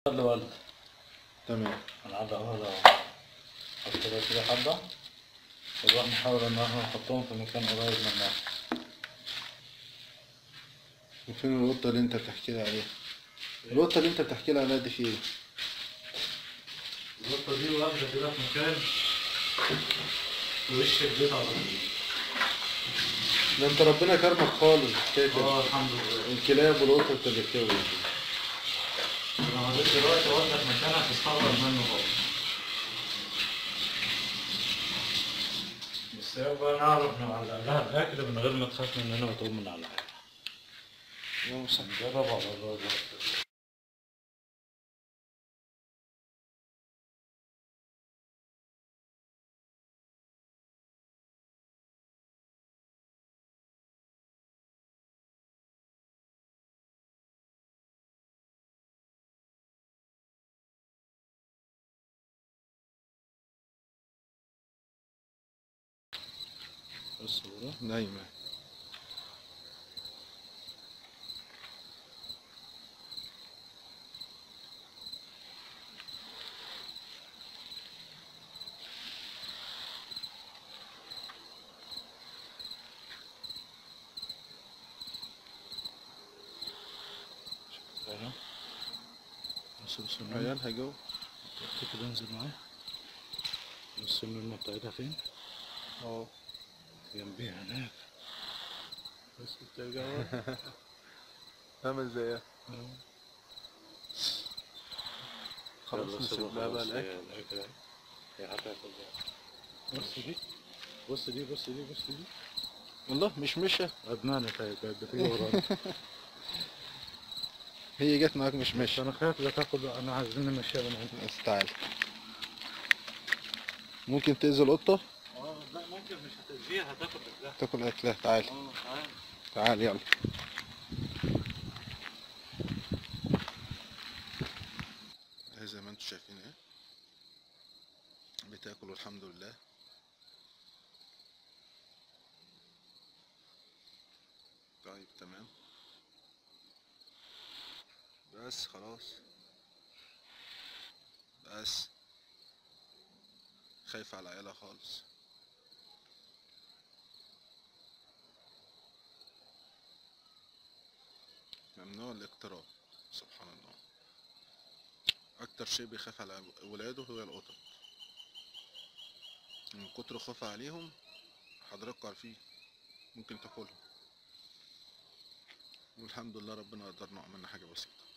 الولد تمام العضة هذا حط كده كده حبة ونروح نحاول إن احنا نحطهم في مكان قريب منها وفين القطة اللي انت بتحكي لي عليها القطة اللي انت بتحكي لي عليها دي في ايه القطة دي واقفة كده في مكان في وش البيت على طول ده انت ربنا كرمك خالص حكاية اه الحمد لله الكلاب والقطط اللي بتولد انا هديك دلوقتي اودك مكان هتستغرب منه خالص بس يبقى نعرف نعلق لها الاكل من غير ما تخاف مننا وتقوم من على حاجة يوم صح نجرب على الراجل الصورة نايمة اهي بص بص المية عيالها جو انت كده انزل معايا بص المية بتاعتها فين اه جنبيها هناك بس بترجع تعمل زيها ورا. خلاص يلا نسيب سيبها لها بقى خلاص، الاكل هي الاكل اهي. هي هتاكل بقى بص دي بص دي بص دي بص دي والله مش مشى ادمانة طيب بقت بتيجي ورانا هي جت معاك مش بس مشى انا خايف لا تاكل بقى انا عايزين نمشيها من عندي بس تعال ممكن تأذي القطة اه لا ممكن مش هتأذيها هتاكل رجلها تاكل أكلها تعال اه تعالى تعال يلا اهي زي ما انتم شايفين اهي بتاكل والحمد لله طيب تمام بس خلاص بس خايفة على عيالها خالص ممنوع الاقتراب سبحان الله اكتر شيء بيخاف على ولاده هو القطط من كتر خوفها عليهم حضراتكم عارفين ممكن تاكلهم والحمد لله ربنا قدرنا وعملنا حاجة بسيطة